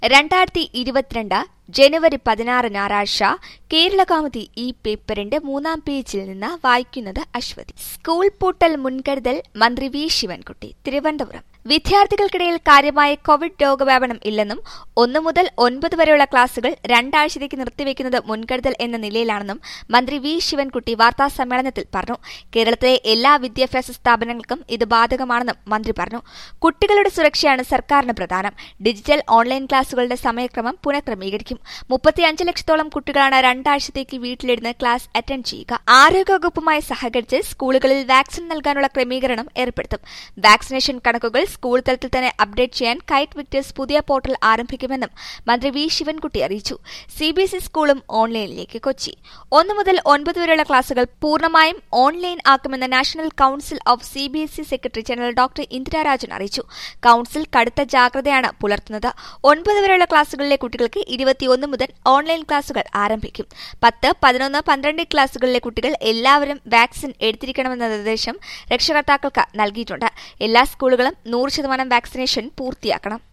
രണ്ടായിരത്തി ഇരുപത്തിരണ്ട് ജനുവരി പതിനാറ് ഞായറാഴ്ച കേരളകൗമുദി ഈ പേപ്പറിന്റെ മൂന്നാം പേജിൽ നിന്ന് വായിക്കുന്നത് അശ്വതി സ്കൂൾ പൂട്ടൽ മുൻകരുതൽ മന്ത്രി വി ശിവൻകുട്ടി തിരുവനന്തപുരം വിദ്യാർത്ഥികൾക്കിടയിൽ കാര്യമായ കോവിഡ് രോഗവ്യാപനം ഇല്ലെന്നും ഒന്നു മുതൽ ഒൻപത് വരെയുള്ള ക്ലാസുകൾ രണ്ടാഴ്ചത്തേക്ക് നിർത്തിവെക്കുന്നത് മുൻകരുതൽ എന്ന നിലയിലാണെന്നും മന്ത്രി വി ശിവൻകുട്ടി വാർത്താ സമ്മേളനത്തിൽ പറഞ്ഞു കേരളത്തിലെ എല്ലാ വിദ്യാഭ്യാസ സ്ഥാപനങ്ങൾക്കും ഇത് ബാധകമാണെന്നും മന്ത്രി പറഞ്ഞു കുട്ടികളുടെ സുരക്ഷയാണ് സർക്കാരിന് പ്രധാനം ഡിജിറ്റൽ ഓൺലൈൻ ക്ലാസുകളുടെ സമയക്രമം പുനഃക്രമീകരിക്കും മുപ്പത്തിയഞ്ച് ലക്ഷത്തോളം കുട്ടികളാണ് രണ്ടാഴ്ചത്തേക്ക് വീട്ടിലിരുന്ന് ക്ലാസ് അറ്റൻഡ് ചെയ്യുക ആരോഗ്യവകുപ്പുമായി സഹകരിച്ച് സ്കൂളുകളിൽ വാക്സിൻ നൽകാനുള്ള ക്രമീകരണം ഏർപ്പെടുത്തും വാക്സിനേഷൻ കണക്കുകൾ സ്കൂൾ തലത്തിൽ തന്നെ അപ്ഡേറ്റ് ചെയ്യാൻ കൈറ്റ് വിക്ടേഴ്സ് പുതിയ പോർട്ടൽ ആരംഭിക്കുമെന്നും മന്ത്രി വി ശിവൻകുട്ടി അറിയിച്ചു സിബിഎസ്ഇ സ്കൂളും ഓൺലൈനിലേക്ക് കൊച്ചി ഒന്നു മുതൽ ഒൻപത് വരെയുള്ള ക്ലാസുകൾ പൂർണ്ണമായും ഓൺലൈൻ ആക്കുമെന്ന് national council of CBSE secretary general doctor Indira Rajan അറിയിച്ചു കൌൺസിൽ കടുത്ത ജാഗ്രതയാണ് പുലർത്തുന്നത് ഒൻപത് വരെയുള്ള ക്ലാസുകളിലെ കുട്ടികൾക്ക് ഇരുപത്തിയൊന്ന് മുതൽ ഓൺലൈൻ ക്ലാസുകൾ ആരംഭിക്കും പത്ത് പതിനൊന്ന് പന്ത്രണ്ട് ക്ലാസുകളിലെ കുട്ടികൾ എല്ലാവരും വാക്സിൻ എടുത്തിരിക്കണമെന്ന നിർദ്ദേശം രക്ഷകർത്താക്കൾക്ക് നൽകിയിട്ടുണ്ട് എല്ലാ സ്കൂളുകളും നൂറ് ശതമാനം വാക്സിനേഷൻ പൂർത്തിയാക്കണം